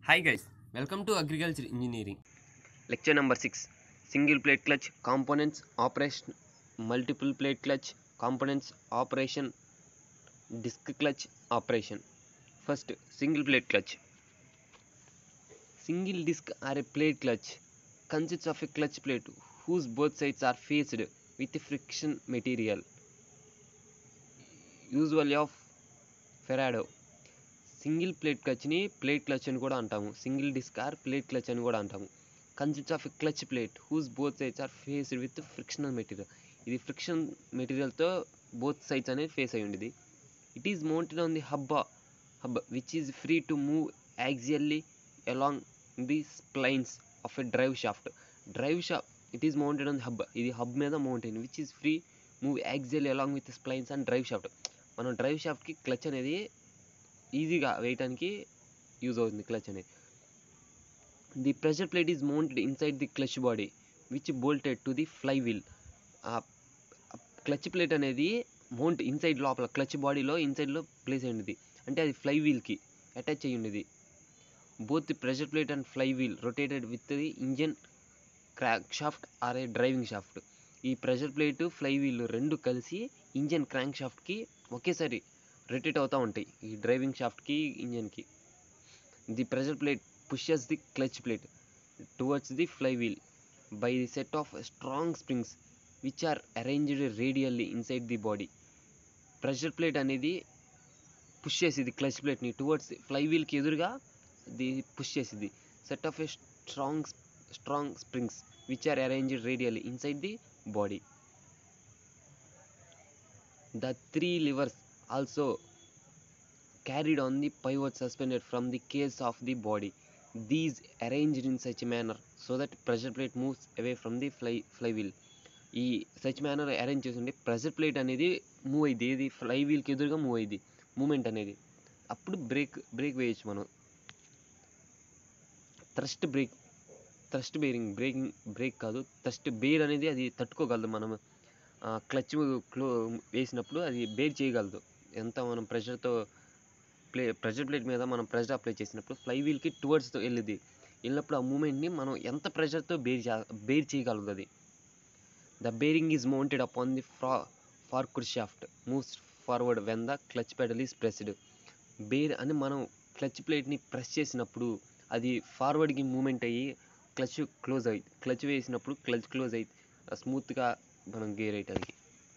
Hi guys, welcome to Agriculture Engineering. Lecture number 6 Single plate clutch components operation multiple plate clutch components operation disc clutch operation first single plate clutch single disc or a plate clutch consists of a clutch plate whose both sides are faced with a friction material usually of Farado single plate క్లచ్ని plate clutch అని కూడా అంటాము single disc or plate clutch అని కూడా అంటాము consist of a clutch plate whose both sides are faced with frictional material ఇది friction మెటీరియల్తో both sides అనేది ఫేస్ అయి ఉండేది it is mounted on the hub hub which is free to move axially along the splines of a drive shaft drive shaft it is mounted on the hub ఇది hub మీద mounted which is free move axially along with splines and drive shaft మనం drive షాఫ్ట్కి clutch అనేది ఈజీగా వేయటానికి use అవుతుంది clutch అనేది the pressure plate is mounted inside the clutch body which bolted to the fly flywheel ఆ clutch plate అనేది mount inside లోపల క్లచ్ బాడీలో ఇన్సైడ్లో ప్లేస్ అయ్యింది అంటే అది ఫ్లై వీల్కి అటాచ్ అయ్యి ఉండేది both the pressure plate and flywheel rotated with the engine crankshaft or a driving shaft ఈ ప్రెషర్ ప్లేట్ ఫ్లై వీల్ రెండు కలిసి ఇంజన్ క్రాంక్ షాఫ్ట్కి ఒకేసారి రొటేట్ అవుతూ ఉంటాయి ఈ డ్రైవింగ్ షాఫ్ట్కి ఇంజన్కి the pressure plate pushes the clutch plate towards the fly flywheel by the set of strong springs which are arranged radially inside the body pressure plate అనేది push చేసేది clutch ప్లేట్ని towards ఫ్లై వీల్కి ఎదురుగా ఇది పుష్ చేసేది set of a strong strong springs which are arranged radially inside the body the three levers also carried on the pivot suspended from the case of the body. These arranged in such a manner so that pressure plate moves away from the fly flywheel. ఈ such manner arrange చేసి ఉంటే pressure plate అనేది move అయింది ఇది fly వీల్కి ఎదురుగా move అయింది moment అనేది అప్పుడు బ్రేక్ బ్రేక్ వేయచ్చు మనం thrust brake thrust bearing braking brake కాదు థ్రస్ట్ బేర్ అనేది అది తట్టుకోగలదు మనం క్లచ్ క్లో వేసినప్పుడు అది బేర్ చేయగలదు ఎంత మనం ప్రెషర్తో ప్లే ప్రెషర్ ప్లేట్ మీద మనం ప్రెషర్ అప్లై చేసినప్పుడు ఫ్లై వీల్కి టువర్డ్స్తో వెళ్ళింది వెళ్ళినప్పుడు ఆ మూమెంట్ని మనం ఎంత ప్రెషర్తో బేర్ చే బేర్ చేయగలదు అది the bearing is mounted upon the ఫ్రా forked shaft moves forward when the clutch pedal is pressed bear అని మనం క్లచ్ ప్లేట్ని ప్రెస్ చేసినప్పుడు అది ఫార్వర్డ్కి మూమెంట్ అయ్యి క్లచ్ క్లోజ్ అయ్యి క్లచ్ వేసినప్పుడు క్లచ్ క్లోజ్ అయ్యి స్మూత్గా మనం గేర్ అవుతుంది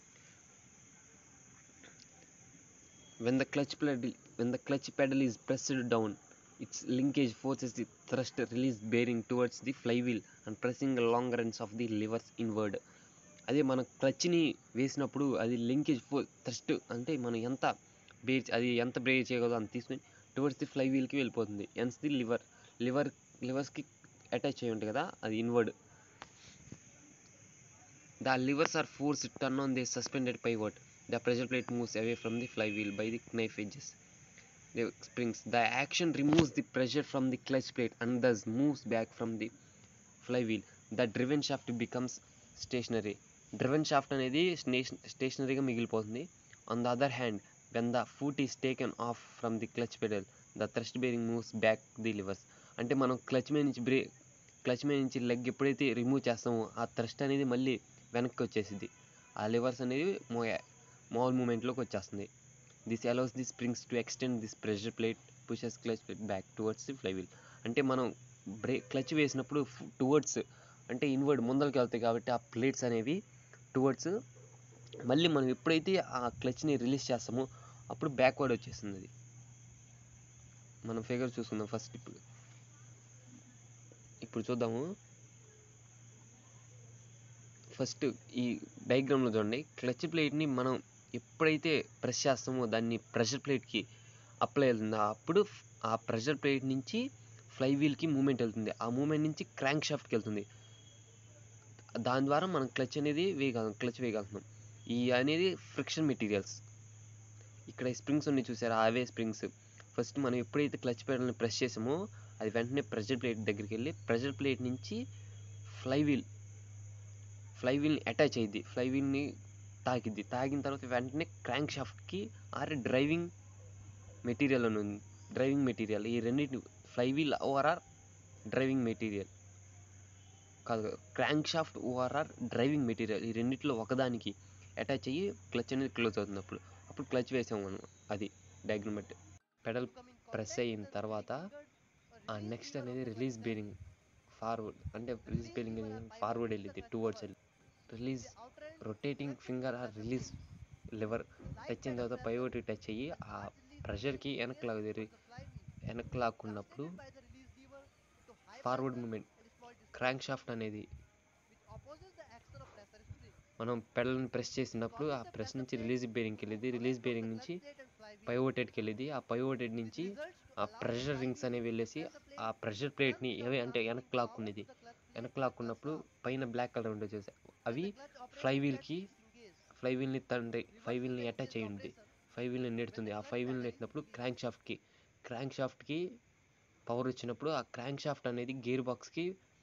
when the clutch pedal when the clutch pedal is pressed down its linkage forces the thrust release bearing towards the flywheel and pressing the longer ends of the levers inward అదే మన క్లచ్ని వేసినప్పుడు అది linkage ఫో thrust అంటే మనం ఎంత bear అది ఎంత బ్రేక్ చేయగలదో అంత తీసుకుని టువర్డ్స్ ది ఫ్లై వీల్కి వెళ్ళిపోతుంది ఎన్స్ ది లివర్ లివర్ లివర్స్కి అటాచ్ అయి ఉంటుంది కదా అది inward the levers are force turn on the suspended pivot the pressure plate moves away from the flywheel by the knife edges. The springs. The action removes the pressure from the clutch plate and thus moves back from the flywheel. The driven shaft becomes stationary. Driven shaft అనేది స్టేషనరీగా మిగిలిపోతుంది on the other hand when the foot is taken off from the clutch pedal the thrust bearing moves back the levers అంటే మనం clutch మీద నుంచి బ్రే clutch మీద నుంచి leg ఎప్పుడైతే రిమూవ్ చేస్తామో ఆ థ్రస్ట్ అనేది మళ్ళీ వెనక్కి వచ్చేసింది ఆ లివర్స్ అనేది మో మామూలు మూమెంట్లోకి వచ్చేస్తుంది this allows the springs to extend this pressure plate pushes clutch plate back towards the flywheel అంటే మనం బ్రేక్ క్లచ్ వేసినప్పుడు టువర్డ్స్ అంటే ఇన్వర్డ్ ముందరికి వెళ్తాయి కాబట్టి ఆ ప్లేట్స్ అనేవి టువర్డ్స్ మళ్ళీ మనం ఎప్పుడైతే ఆ క్లచ్ని రిలీజ్ చేస్తామో అప్పుడు బ్యాక్వర్డ్ వచ్చేస్తుంది అది మనం ఫిగర్ చూసుకుందాం ఫస్ట్ ఇప్పుడు ఇప్పుడు చూద్దాము ఫస్ట్ ఈ డయాగ్రామ్లో చూడండి క్లచ్ ప్లేట్ని మనం ఎప్పుడైతే ప్రెస్ చేస్తామో దాన్ని ప్రెషర్ ప్లేట్కి అప్లై అవుతుందో అప్పుడు ఆ ప్రెషర్ ప్లేట్ నుంచి ఫ్లై వీల్కి మూమెంట్ వెళ్తుంది ఆ మూమెంట్ నుంచి క్రాంక్ షాఫ్ట్కి వెళ్తుంది దాని ద్వారా మనం క్లచ్ అనేది వేయగలం క్లచ్ వేయగలుగుతున్నాం ఈ అనేది ఫ్రిక్షన్ మెటీరియల్స్ ఇక్కడ స్ప్రింగ్స్ ఉన్నాయి చూసారా అవే స్ప్రింగ్స్ ఫస్ట్ మనం ఎప్పుడైతే క్లచ్ పెడల్ని ప్రెస్ చేసామో అది వెంటనే ప్రెషర్ ప్లేట్ దగ్గరికి వెళ్ళి ప్రెషర్ ప్లేట్ నుంచి ఫ్లై వీల్ ఫ్లై వీల్ని అటాచ్ అయ్యిద్ది ఫ్లై వీల్ని తాకిద్ది తాకిన తర్వాత వెంటనే క్రాంక్ షాఫ్ట్కి ఆర్ డ్రైవింగ్ మెటీరియల్ అని ఉంది డ్రైవింగ్ మెటీరియల్ ఈ రెండింటిని ఫ్లైవీల్ ఓఆర్ఆర్ డ్రైవింగ్ మెటీరియల్ కాదు crank shaft ORR driving material ఈ రెండిట్లో ఒకదానికి అటాచ్ అయ్యి క్లచ్ అనేది క్లోజ్ అవుతుంది అప్పుడు అప్పుడు క్లచ్ వేసాం మనం అది డయాగ్రమ్ బట్టి పెడల్ ప్రెస్ అయిన తర్వాత ఆ నెక్స్ట్ అనేది రిలీజ్ బేరింగ్ ఫార్వర్డ్ అంటే రిలీజ్ బేరింగ్ అనేది ఫార్వర్డ్ వెళ్ళింది టువర్డ్స్ వెళ్ళి రిలీజ్ రొటేటింగ్ ఫింగర్ ఆ రిలీజ్ లివర్ టచ్ అయిన తర్వాత పైవోటి టచ్ అయ్యి ఆ ప్రెషర్కి వెనక్కి లాగుది వెనక్కి లాక్కున్నప్పుడు ఫార్వర్డ్ మూమెంట్ క్రాంక్ షాఫ్ట్ అనేది మనం పెడల్ని ప్రెస్ చేసినప్పుడు ఆ ప్రెస్ నుంచి రిలీజ్ బేరింగ్కి వెళ్ళేది రిలీజ్ బేరింగ్ నుంచి పైవోటెడ్కి వెళ్ళేది ఆ పైవోటెడ్ నుంచి ఆ ప్రెషర్ రింగ్స్ అనేవి వెళ్ళేసి ఆ ప్రెషర్ ప్లేట్ని ఏవి అంటే వెనక్కి లాక్కునేది వెనక్కి లాక్కున్నప్పుడు పైన బ్లాక్ కలర్ ఉండే చూసా అవి ఫ్లైవీల్కి ఫ్లైవీల్ని తండ్రి ఫైవీల్ని అటాచ్ అయ్యి ఉంది ఫైవీల్ని నెడుతుంది ఆ ఫైవీల్ని నెట్టినప్పుడు క్రాంక్ షాఫ్ట్కి క్రాంక్ షాఫ్ట్కి పవర్ వచ్చినప్పుడు ఆ క్రాంక్ షాఫ్ట్ అనేది గేర్ బాక్స్కి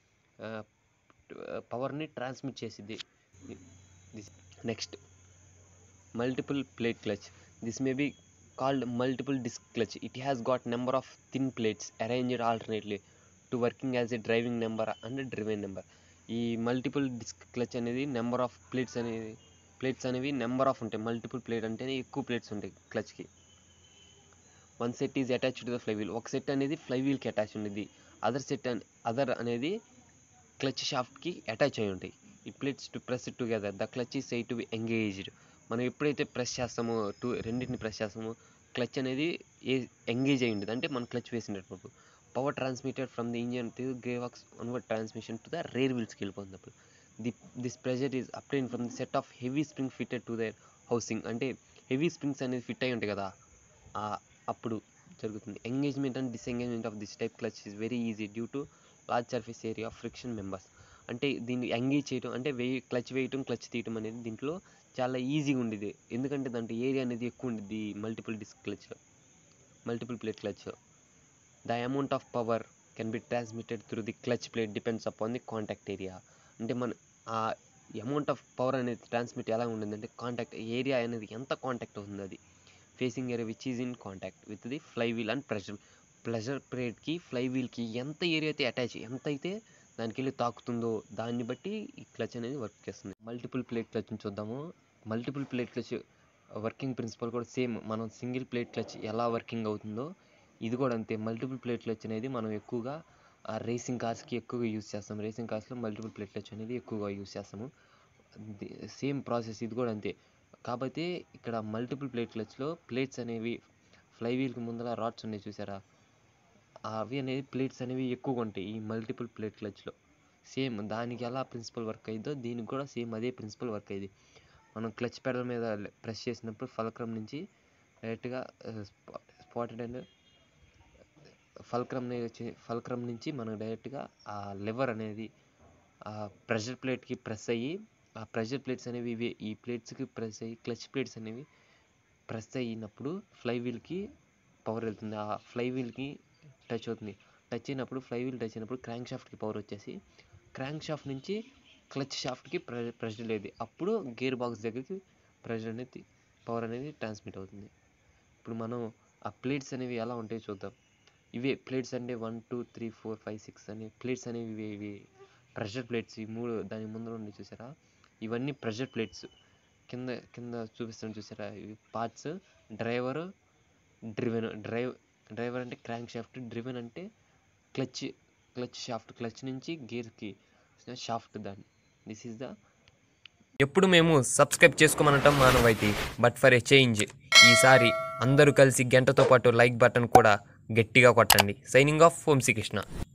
పవర్ని ట్రాన్స్మిట్ చేసిద్ది next multiple plate clutch this may be called multiple disc clutch it has got number of thin plates arranged alternately to working as a driving number and driven number ఈ multiple disc clutch అనేది number of plates అనేది plates అనేవి number of ఉంటాయి multiple plate అంటేనే ఎక్కువ plates ఉంటాయి క్లచ్కి one set is attach to the flywheel ఒక సెట్ అనేది ఫ్లైవీల్కి అటాచ్ ఉండేది అదర్ సెట్ అదర్ అనేది క్లచ్ షాఫ్ట్కి అటాచ్ అయి ఉంటాయి ఈ plates to press together the clutch is said to be engaged మనం ఎప్పుడైతే ప్రెస్ చేస్తామో టూ రెండింటిని ప్రెస్ చేస్తామో క్లచ్ అనేది ఏ ఎంగేజ్ అయి ఉంటుంది అంటే మనం క్లచ్ వేసినప్పుడు power transmitted from the engine to gear box onward transmission to the rear వీల్స్కి వెళ్ళిపోతున్నప్పుడు the this pressure is obtained from the set of heavy spring fitted to the housing అంటే heavy springs అనేది fit అయి ఉంటాయి కదా అప్పుడు జరుగుతుంది engagement and disengagement of this type clutch is very easy due to large surface area of friction members అంటే దీన్ని engage చేయడం అంటే వేయి క్లచ్ వేయటం క్లచ్ తీయటం అనేది దీంట్లో చాలా ఈజీగా ఉండేది ఎందుకంటే దాంట్లో ఏరియా అనేది ఎక్కువ ఉండేది మల్టిపుల్ డిస్క్ క్లచ్లో మల్టిపుల్ ప్లేట్ క్లచ్లో the amount of power can be transmitted through the clutch plate depends upon the contact area అంటే మన ఆ అమౌంట్ ఆఫ్ పవర్ అనేది ట్రాన్స్మిట్ ఎలా ఉంటుందంటే కాంటాక్ట్ ఏరియా అనేది ఎంత కాంటాక్ట్ అవుతుంది అది facing area which is in contact with the fly wheel and pressure pressure ప్లేట్కి ఫ్లై వీల్కి ఎంత ఏరియా అయితే అటాచ్ ఎంత అయితే దానికి వెళ్ళి తాకుతుందో దాన్ని బట్టి ఈ క్లచ్ అనేది వర్క్ చేస్తుంది మల్టిపుల్ ప్లేట్ క్లచ్ని చూద్దాము multiple plate clutch working principle కూడా సేమ్ మనం సింగిల్ ప్లేట్ క్లచ్ ఎలా వర్కింగ్ అవుతుందో ఇది కూడా అంతే మల్టిపుల్ ప్లేట్ క్లచ్ అనేది మనం ఎక్కువగా రేసింగ్ కార్స్కి ఎక్కువగా యూస్ చేస్తాం రేసింగ్ కార్స్లో మల్టిపుల్ ప్లేట్ క్లచ్ అనేది ఎక్కువగా యూస్ చేస్తాము సేమ్ ప్రాసెస్ ఇది కూడా అంతే కాకపోతే ఇక్కడ మల్టిపుల్ ప్లేట్ క్లచ్లో ప్లేట్స్ అనేవి ఫ్లై వీల్కి ముందర రాడ్స్ ఉన్నాయి చూసారా అవి అనేది ప్లేట్స్ అనేవి ఎక్కువగా ఉంటాయి ఈ మల్టిపుల్ ప్లేట్ క్లచ్లో సేమ్ దానికి ఎలా ప్రిన్సిపల్ వర్క్ అయ్యిందో దీనికి కూడా సేమ్ అదే ప్రిన్సిపల్ వర్క్ అయ్యింది మనం క్లచ్ పెడల్ మీద ప్రెస్ చేసినప్పుడు ఫలక్రమ్ నుంచి డైరెక్ట్గా స్పాటెడ్ అండ్ ఫల్క్రమ్ వచ్చి ఫల్క్రమ్ నుంచి మనం డైరెక్ట్గా ఆ లివర్ అనేది ఆ ప్రెషర్ ప్లేట్కి ప్రెస్ అయ్యి ఆ ప్రెషర్ ప్లేట్స్ అనేవి ఇవి ఈ ప్లేట్స్కి ప్రెస్ అయ్యి క్లచ్ ప్లేట్స్ అనేవి ప్రెస్ అయినప్పుడు ఫ్లై వీల్కి పవర్ వెళ్తుంది ఆ ఫ్లై వీల్కి టచ్ అవుతుంది టచ్ అయినప్పుడు ఫ్లై వీల్ టచ్ అయినప్పుడు క్రాంక్ షాఫ్ట్కి పవర్ వచ్చేసి క్రాంక్ షాఫ్ట్ నుంచి క్లచ్ షాఫ్ట్కి ప్రె ప్రెషర్ లేదు అప్పుడు గేర్ బాక్స్ దగ్గరికి ప్రెషర్ అనేది పవర్ అనేది ట్రాన్స్మిట్ అవుతుంది ఇప్పుడు మనం ఆ ప్లేట్స్ అనేవి ఎలా ఉంటాయో చూద్దాం ఇవే ప్లేట్స్ అంటే one two three four five six అనే ప్లేట్స్ అనేవి ఇవి ఇవి ప్రెషర్ ప్లేట్స్ ఈ మూడు దాని ముందర ఉండి చూసారా ఇవన్నీ ప్రెషర్ ప్లేట్స్ కింద కింద చూపిస్తాను చూసారా ఇవి parts driver driven drive driver అంటే క్రాంక్ షాఫ్ట్ డ్రివెన్ అంటే క్లచ్ క్లచ్ షాఫ్ట్ క్లచ్ నుంచి గేర్కి షాఫ్ట్ దాన్ని దిస్ ఈజ్ ద ఎప్పుడు మేము సబ్స్క్రైబ్ చేసుకోమనటం మానవైతే బట్ ఫర్ ఎ చేంజ్ ఈసారి అందరూ కలిసి గంటతో పాటు లైక్ బటన్ కూడా గట్టిగా కొట్టండి సైనింగ్ ఆఫ్ వంశీకృష్ణ